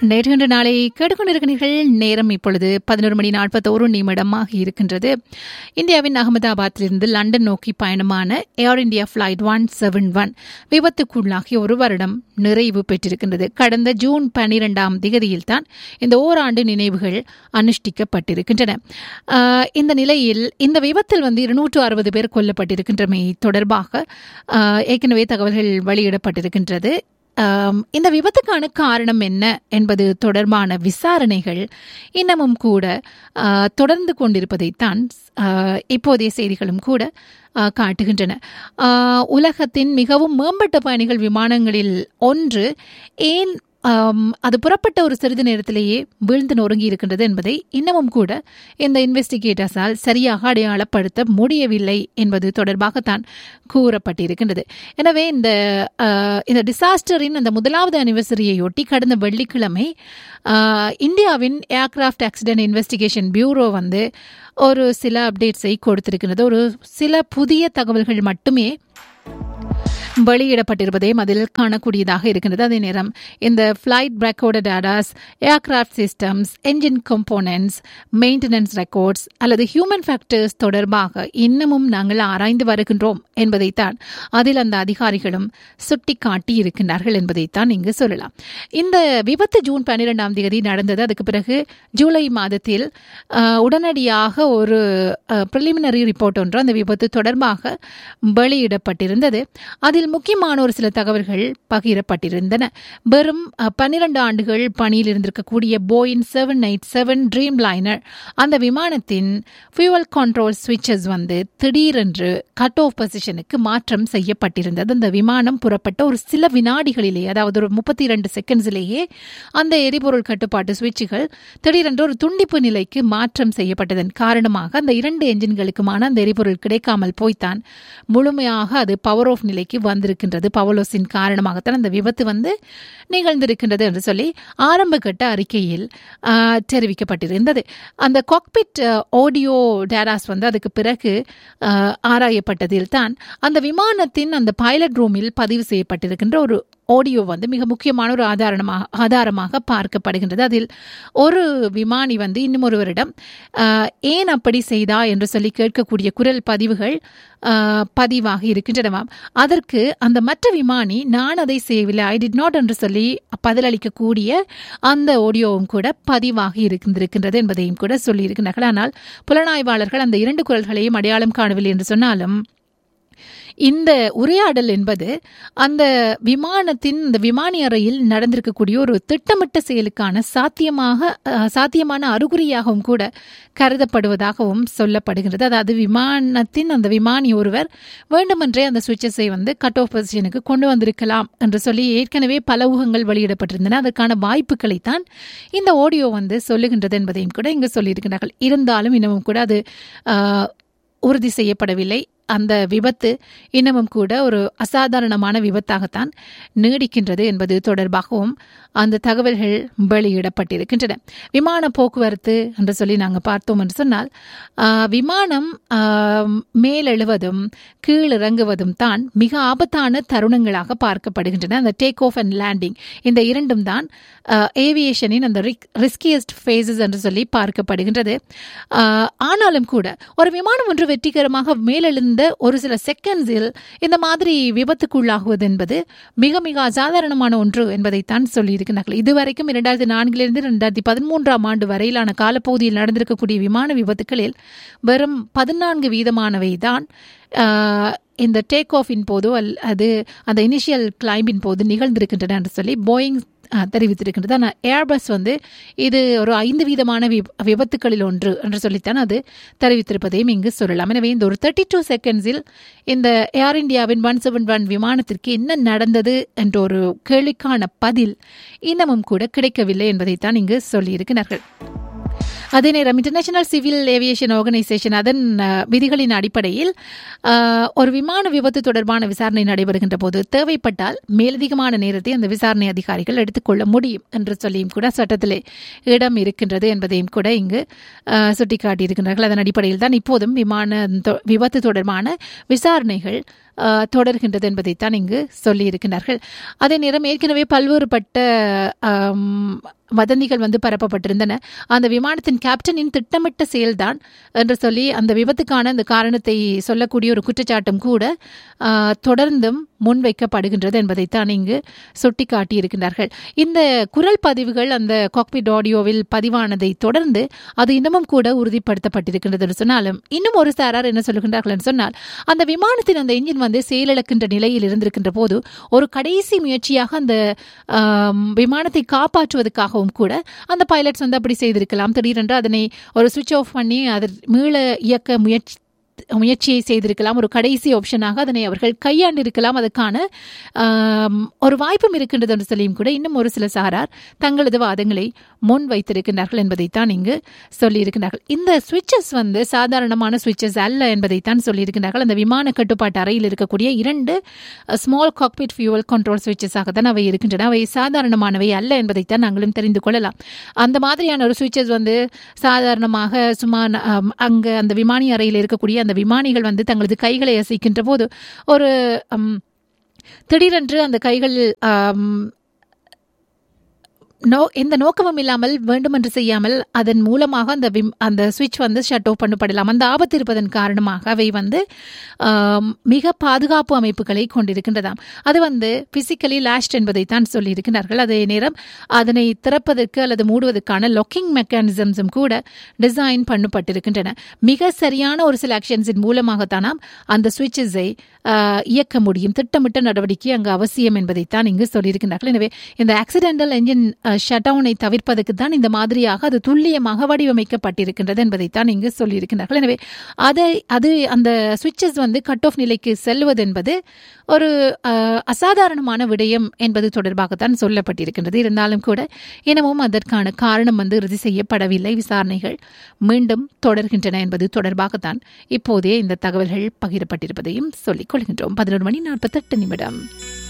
நேற்று நாளை கேட்டுக்கொண்டிருக்கிறீர்கள் நேரம் இப்பொழுது பதினோரு மணி நாற்பத்தோரு நிமிடமாக இருக்கின்றது இந்தியாவின் அகமதாபாத்திலிருந்து லண்டன் நோக்கி பயணமான Air India flight one seven one விபத்துக்குள்ளாகி ஒரு வருடம் நிறைவு பெற்றிருக்கின்றது கடந்த ஜூன் பனிரெண்டாம் திகதியில்தான் இந்த ஓராண்டு நினைவுகள் அனுஷ்டிக்கப்பட்டிருக்கின்றன ஆஹ் இந்த நிலையில் இந்த விபத்தில் வந்து இருநூற்று அறுபது பேர் கொல்லப்பட்டிருக்கின்றமை தொடர்பாக ஆஹ் ஏற்கனவே தகவல்கள் வெளியிடப்பட்டிருக்கின்றது ஆம், இந்த விபத்துக்கான காரணம் என்ன என்பது தொடர்பான விசாரணைகள் இன்னமும் கூட ஆ, தொடர்ந்து கொண்டிருப்பதைத்தான் ஆ, இப்போதைய செய்திகளும் கூட ஆ, காட்டுகின்றன ஆ, உலகத்தின் மிகவும் மேம்பட்ட பயணிகள் விமானங்களில் ஒன்று ஏன் ஆம், அது புறப்பட்ட ஒரு சிறிது நேரத்திலேயே வீழ்ந்து நொறுங்கி இருக்கின்றது என்பதை இன்னமும் கூட இந்த இன்வெஸ்டிகேட்டர்ஸால் சரியாக அடையாளப்படுத்த முடியவில்லை என்பது தொடர்பாகத்தான் கூறப்பட்டிருக்கின்றது எனவே இந்த அஹ், இந்த டிசாஸ்டரின் அந்த முதலாவது அனிவர்சரியையொட்டி கடந்த வெள்ளிக்கிழமை அஹ், இந்தியாவின் ஏர்கிராஃப்ட் ஆக்சிடென்ட் இன்வெஸ்டிகேஷன் பியூரோ வந்து ஒரு சில அப்டேட்ஸை கொடுத்திருக்கிறது ஒரு சில புதிய தகவல்கள் மட்டுமே வெளியிடப்பட்டிருப்பதையும் அதில் காணக்கூடியதாக இருக்கின்றது அதே நேரம் இந்த flight record datas aircraft systems engine components maintenance records அல்லது ஹியூமன் ஃபேக்டர்ஸ் தொடர்பாக இன்னமும் நாங்கள் ஆராய்ந்து வருகின்றோம் என்பதைத்தான் அதில் அந்த அதிகாரிகளும் சுட்டிக்காட்டி இருக்கின்றார்கள் என்பதைத்தான் இங்கு சொல்லலாம் இந்த விபத்து ஜூன் பன்னிரெண்டாம் தேதி நடந்தது அதுக்கு பிறகு ஜூலை மாதத்தில் அஹ், உடனடியாக ஒரு ப்ரிலிமினரி ரிப்போர்ட் ஒன்று அந்த விபத்து தொடர்பாக வெளியிடப்பட்டிருந்தது அதில் முக்கியமான ஒரு சில தகவல்கள் பகிரப்பட்டிருந்தன வெறும் பன்னிரண்டு ஆண்டுகள் பணியில் இருந்திருக்கக்கூடிய Boeing seven eight seven dreamliner அந்த விமானத்தின் ஃபியூவல் கண்ட்ரோல் சுவிட்சஸ் வந்து திடீரென்று கட் ஆஃப் பொசிஷனுக்கு மாற்றம் செய்யப்பட்டிருந்தது அந்த விமானம் புறப்பட்ட ஒரு சில வினாடிகளிலேயே அதாவது ஒரு முப்பத்தி இரண்டு செகண்ட்ஸிலேயே அந்த எரிபொருள் கட்டுப்பாட்டு சுவிட்சுகள் திடீரென்று ஒரு துண்டிப்பு நிலைக்கு மாற்றம் செய்யப்பட்டதன் காரணமாக அந்த இரண்டு என்ஜின்களுக்குமான அந்த எரிபொருள் கிடைக்காமல் போய்த்தான் முழுமையாக அது பவர் ஆஃப் நிலைக்கு வந்திருக்கின்றது பவலோஸின் காரணமாகத்தான் அந்த விபத்து வந்து நிகழ்ந்திருக்கின்றது என்று சொல்லி ஆரம்ப கட்ட அறிக்கையில் ஆஹ், தெரிவிக்கப்பட்டிருந்தது அந்த காக்பிட் ஆடியோ டேராஸ் வந்து அதுக்கு பிறகு ஆஹ், ஆராயப்பட்டதில் தான் அந்த விமானத்தின் அந்த பைலட் ரூமில் பதிவு செய்யப்பட்டிருக்கின்ற ஒரு ஆடியோ வந்து மிக முக்கியமான ஒரு ஆதாரமாக ஆதாரமாக பார்க்கப்படுகின்றது அதில் ஒரு விமானி வந்து இன்னும் ஒருவரிடம் ஆஹ், ஏன் அப்படி செய்தா என்று சொல்லி கேட்கக்கூடிய குரல் பதிவுகள் ஆஹ், பதிவாக இருக்கின்றனவாம் அதற்கு அந்த மற்ற விமானி நான் அதை செய்யவில்லை ஐ டிட் நாட் என்று சொல்லி பதிலளிக்கக்கூடிய அந்த ஆடியோவும் கூட பதிவாகி இருக்கின்றிருக்கின்றது என்பதையும் கூட சொல்லியிருக்கிறார்கள் ஆனால் புலனாய்வாளர்கள் அந்த இரண்டு குரல்களையும் அடையாளம் காணவில்லை என்று சொன்னாலும் இந்த உரையாடல் என்பது அந்த விமானத்தின் இந்த விமானி அறையில் நடந்திருக்கக்கூடிய ஒரு திட்டமிட்ட செயலுக்கான சாத்தியமாக அஹ், சாத்தியமான அறிகுறியாகவும் கூட கருதப்படுவதாகவும் சொல்லப்படுகிறது அதாவது விமானத்தின் அந்த விமானி ஒருவர் வேண்டுமென்றே அந்த சுவிட்சஸை வந்து கட் ஆஃப் பொசிஷனுக்கு கொண்டு வந்திருக்கலாம் என்று சொல்லி ஏற்கனவே பல ஊகங்கள் வெளியிடப்பட்டிருந்தன அதற்கான வாய்ப்புகளைத்தான் இந்த ஆடியோ வந்து சொல்லுகின்றது என்பதையும் கூட இங்கு சொல்லியிருக்கிறார்கள் இருந்தாலும் இன்னமும் கூட அது ஆஹ், உறுதி செய்யப்படவில்லை அந்த விபத்து இன்னமும் கூட ஒரு அசாதாரணமான விபத்தாகத்தான் நீடிக்கின்றது என்பது தொடர்பாகவும் அந்த தகவல்கள் வெளியிடப்பட்டிருக்கின்றன விமான போக்குவரத்து என்று சொல்லி நாங்கள் பார்த்தோம் என்று சொன்னால் ஆஹ், விமானம் ஆஹ், மேலெழுவதும் கீழிறங்குவதும் தான் மிக ஆபத்தான தருணங்களாக பார்க்கப்படுகின்றன அந்த டேக் ஆஃப் அண்ட் லேண்டிங் இந்த இரண்டும் தான் ஏவியேஷனின் அந்த ரிஸ்கியஸ்ட் ஃபேஸஸ் என்று சொல்லி பார்க்கப்படுகின்றது ஆஹ், ஆனாலும் கூட ஒரு விமானம் ஒன்று வெற்றிகரமாக மேலெழுந்த ஒரு சில செகண்ட்ஸில் இந்த மாதிரி விபத்துக்குள்ளாகுவது என்பது மிக மிக அசாதாரணமான ஒன்று என்பதைத்தான் சொல்லியிருக்கிறார்கள் இதுவரைக்கும் இரண்டாயிரத்தி நான்கிலிருந்து இரண்டாயிரத்தி பதிமூன்றாம் ஆண்டு வரையிலான காலப்பகுதியில் நடந்திருக்கக்கூடிய விமான விபத்துகளில் வெறும் பதினான்கு வீதமானவை தான் ஆஹ், இந்த டேக் ஆஃபின் போதோ அல்லது அந்த இனிஷியல் கிளைம்பின் போது நிகழ்ந்திருக்கின்றன என்று சொல்லி போயிங் ஆஹ், தெரிவித்திருக்கின்றது ஆனால் ஏர்பஸ் வந்து இது ஒரு ஐந்து வீதமான விப- விபத்துகளில் ஒன்று என்று சொல்லித்தான் அது தெரிவித்திருப்பதையும் இங்கு சொல்லலாம் எனவே இந்த ஒரு தேர்ட்டி டூ செகண்ட்ஸில் இந்த ஏர் இந்தியாவின் ஒன் செவன் ஒன் விமானத்திற்கு என்ன நடந்தது என்ற ஒரு கேள்விக்கான பதில் இன்னமும் கூட கிடைக்கவில்லை என்பதைத்தான் இங்கு சொல்லியிருக்கிறார்கள் அதே நேரம் இன்டர்நேஷனல் சிவில் ஏவியேஷன் ஆர்கனைசேஷன் அதன் அஹ், விதிகளின் அடிப்படையில் அஹ், ஒரு விமான விபத்து தொடர்பான விசாரணை நடைபெறுகின்ற போது தேவைப்பட்டால் மேலதிகமான நேரத்தை அந்த விசாரணை அதிகாரிகள் எடுத்துக்கொள்ள முடியும் என்று சொல்லியும் கூட சட்டத்திலே இடம் இருக்கின்றது என்பதையும் கூட இங்கு அஹ், சுட்டிக்காட்டியிருக்கிறார்கள் அதன் அடிப்படையில் தான் இப்போதும் விமான தொ- விபத்து தொடர்பான விசாரணைகள் அஹ், தொடர்கின்றது என்பதைத்தான் இங்கு சொல்லியிருக்கிறார்கள் அதே நேரம் ஏற்கனவே பல்வேறுபட்ட ஆம், வதந்திகள் வந்து பரப்பப்பட்டிருந்தன அந்த விமானத்தின் கேப்டனின் திட்டமிட்ட செயல்தான் என்று சொல்லி அந்த விபத்துக்கான அந்த காரணத்தை சொல்லக்கூடிய ஒரு குற்றச்சாட்டும் கூட ஆ, தொடர்ந்தும் முன்வைக்கப்படுகின்றது என்பதைத்தான் இங்கு சுட்டிக்காட்டியிருக்கிறார்கள் இந்த குரல் பதிவுகள் அந்த காக்பிட் ஆடியோவில் பதிவானதை தொடர்ந்து அது இன்னமும் கூட உறுதிப்படுத்தப்பட்டிருக்கின்றது என்று சொன்னாலும் இன்னும் ஒரு சாரார் என்ன சொல்லுகின்றார்கள் என்று சொன்னால் அந்த விமானத்தின் அந்த என்ஜின் வந்து செயலிழக்கின்ற நிலையில் இருந்திருக்கின்ற போது ஒரு கடைசி முயற்சியாக அந்த ஆம், விமானத்தை காப்பாற்றுவதற்காகவும் கூட அந்த பைலட்ஸ் வந்து அப்படி செய்திருக்கலாம் திடீரென்று அதனை ஒரு சுவிட்ச் ஆஃப் பண்ணி அதை மீள இயக்க முயற்சி முயற்சியை செய்திருக்கலாம் ஒரு கடைசி ஆப்ஷனாக அதனை அவர்கள் கையாண்டிருக்கலாம் அதுக்கான ஆம், ஒரு வாய்ப்பும் இருக்கின்றது என்று சொல்லியும் கூட இன்னும் ஒரு சில சாரார் தங்களது வாதங்களை முன் வைத்திருக்கின்றார்கள் என்பதைத்தான் இங்கு சொல்லியிருக்கிறார்கள் இந்த சுவிட்சஸ் வந்து சாதாரணமான சுவிட்சஸ் அல்ல என்பதைத்தான் சொல்லியிருக்கிறார்கள் அந்த விமான கட்டுப்பாட்டு அறையில் இருக்கக்கூடிய இரண்டு ஸ்மால் காக்பிட் ஃபியூவல் கண்ட்ரோல் சுவிட்சஸாக தான் அவை இருக்கின்றன அவை சாதாரணமானவை அல்ல என்பதைத்தான் நாங்களும் தெரிந்து கொள்ளலாம் அந்த மாதிரியான ஒரு சுவிட்சஸ் வந்து சாதாரணமாக சும்மா ந- ஆம், அங்க அந்த விமானி அறையில் இருக்கக்கூடிய அந்த விமானிகள் வந்து தங்களது கைகளை அசைக்கின்ற போது ஒரு ம், திடீரென்று அந்த கைகள் ஆம், நோ எந்த நோக்கமும் இல்லாமல் வேண்டுமென்று செய்யாமல் அதன் மூலமாக அந்த விம் அந்த சுவிட்ச் வந்து ஷட் ஆஃப் பண்ணப்படலாம் அந்த ஆபத்து இருப்பதன் காரணமாக அவை வந்து ஆம், மிக பாதுகாப்பு அமைப்புகளை கொண்டிருக்கின்றதாம் அது வந்து பிசிக்கலி லாஸ்ட் என்பதைத்தான் சொல்லியிருக்கிறார்கள் அதே நேரம் அதனை திறப்பதற்கு அல்லது மூடுவதற்கான லாக்கிங் மெக்கானிசம்ஸும் கூட டிசைன் பண்ணப்பட்டிருக்கின்றன மிக சரியான ஒரு சில ஆக்ஷன்ஸின் மூலமாகத்தானாம் அந்த சுவிட்சஸை இயக்க முடியும் திட்டமிட்ட நடவடிக்கை அங்கு அவசியம் என்பதைத்தான் இங்கு சொல்லியிருக்கிறார்கள் எனவே இந்த ஆக்சிடென்டல் என்ஜின் ஷட் டவுனை தவிர்ப்பதற்கு தான் இந்த மாதிரியாக அது துல்லியமாக வடிவமைக்கப்பட்டிருக்கின்றது என்பதைத்தான் இங்கு சொல்லியிருக்கிறார்கள் எனவே அதை அது அந்த சுவிட்சஸ் வந்து கட் ஆஃப் நிலைக்கு செல்வது என்பது ஒரு அஹ், அசாதாரணமான விடயம் என்பது தொடர்பாகத்தான் சொல்லப்பட்டிருக்கின்றது இருந்தாலும் கூட எனவும் அதற்கான காரணம் வந்து இறுதி செய்யப்படவில்லை விசாரணைகள் மீண்டும் தொடர்கின்றன என்பது தொடர்பாகத்தான் இப்போதே இந்த தகவல்கள் பகிரப்பட்டிருப்பதையும் சொல்லிக் கொள்கின்றோம் பதினொரு மணி நாற்பத்தெட்டு நிமிடம்